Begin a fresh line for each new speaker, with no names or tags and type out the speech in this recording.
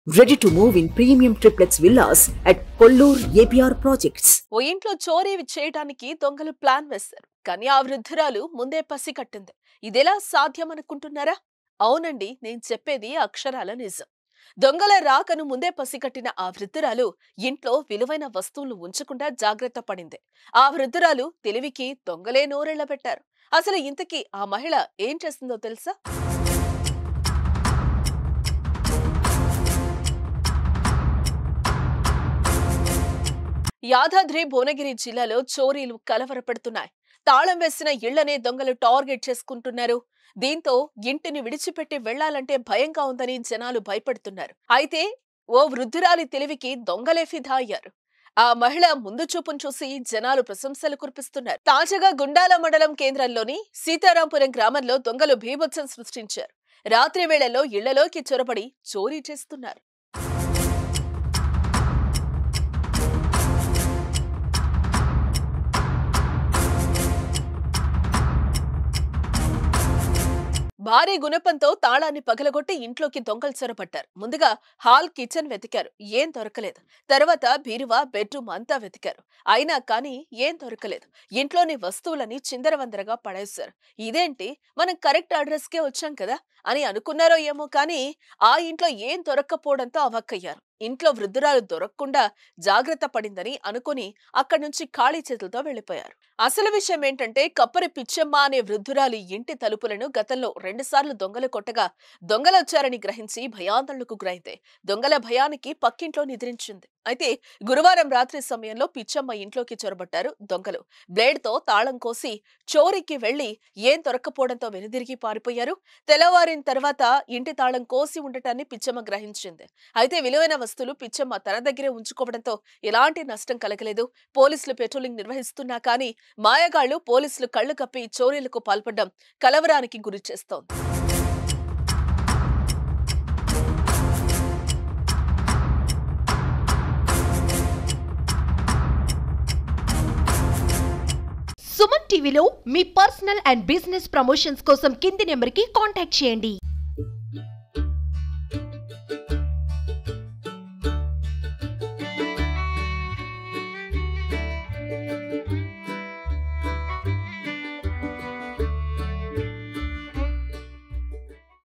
Ready to move in premium triplex villas at Kollur APR Projects.
ఓ ఇంట్లో చోరీ చేయడానికి దొంగలు ప్లాన్ వేశారు కానీ ఆ వృద్ధురాలు ముందే పసికట్టింది ఇదెలా సాధ్యమనుకుంటున్నారా అవునండి నేను చెప్పేది అక్షరాల నిజం దొంగల రాకను ముందే పసిగట్టిన ఆ వృద్ధురాలు ఇంట్లో విలువైన వస్తువులు ఉంచకుండా జాగ్రత్త పడింది ఆ వృద్ధురాలు తెలివికి దొంగలే నోరెళ్ల పెట్టారు అసలు ఇంతకీ ఆ మహిళ ఏం చేస్తుందో తెలుసా యాదాద్రి భువనగిరి జిల్లాలో చోరీలు కలవరపెడుతున్నాయి తాళం వేసిన ఇళ్లనే దొంగలు టార్గెట్ చేసుకుంటున్నారు దీంతో ఇంటిని విడిచిపెట్టి వెళ్లాలంటే భయంగా ఉందని జనాలు భయపడుతున్నారు అయితే ఓ వృద్ధురాలి తెలివికి దొంగలే ఫిదా అయ్యారు ఆ మహిళ ముందు చూపును చూసి జనాలు ప్రశంసలు కురిపిస్తున్నారు తాజాగా గుండాల మండలం కేంద్రంలోని సీతారాంపురం గ్రామంలో దొంగలు భీభత్సం సృష్టించారు రాత్రి వేళల్లో ఇళ్లలోకి చొరబడి చోరీ చేస్తున్నారు భారీ గుణపంతో తాళాన్ని పగలగొట్టి ఇంట్లోకి దొంగలు చొరబట్టారు ముందుగా హాల్ కిచెన్ వెతికారు ఏం దొరకలేదు తర్వాత బీరువా బెడ్రూమ్ అంతా వెతికారు అయినా కానీ ఏం దొరకలేదు ఇంట్లోని వస్తువులని చిందరవందరగా పడేశారు ఇదేంటి మనం కరెక్ట్ అడ్రస్ కే వచ్చాం కదా అని అనుకున్నారో ఏమో కానీ ఆ ఇంట్లో ఏం దొరక్కపోవడంతో అవక్కయ్యారు ఇంట్లో వృద్ధురాలు దొరకకుండా జాగ్రత్త పడిందని అనుకుని అక్కడి నుంచి ఖాళీ చేతులతో వెళ్లిపోయారు అసలు విషయం ఏంటంటే కప్పరి పిచ్చమ్మ అనే వృద్ధురాలి ఇంటి తలుపులను గతంలో రెండుసార్లు దొంగలు కొట్టగా దొంగలొచ్చారని గ్రహించి భయాందోళనకు గురైంది దొంగల భయానికి పక్కింట్లో నిద్రించింది అయితే గురువారం రాత్రి సమయంలో పిచ్చమ్మ ఇంట్లోకి చొరబట్టారు దొంగలు బ్లేడ్ తో తాళం కోసి చోరీకి వెళ్లి ఏం దొరక్కపోవడంతో వెనుదిరిగి పారిపోయారు తెల్లవారిన తర్వాత ఇంటి తాళం కోసి ఉండటాన్ని పిచ్చమ్మ గ్రహించింది అయితే విలువైన వస్తువులు పిచ్చమ్మ తన దగ్గరే ఉంచుకోవడంతో ఎలాంటి నష్టం కలగలేదు పోలీసులు పెట్రోలింగ్ నిర్వహిస్తున్నా కానీ మాయగాళ్లు పోలీసులు కళ్లు కప్పి చోరీలకు పాల్పడడం కలవరానికి గురి చేస్తోంది
సుమన్ టీవీలో మీ పర్సనల్ అండ్ బిజినెస్ ప్రమోషన్స్ కోసం కింది నెంబర్కి కాంటాక్ట్ చేయండి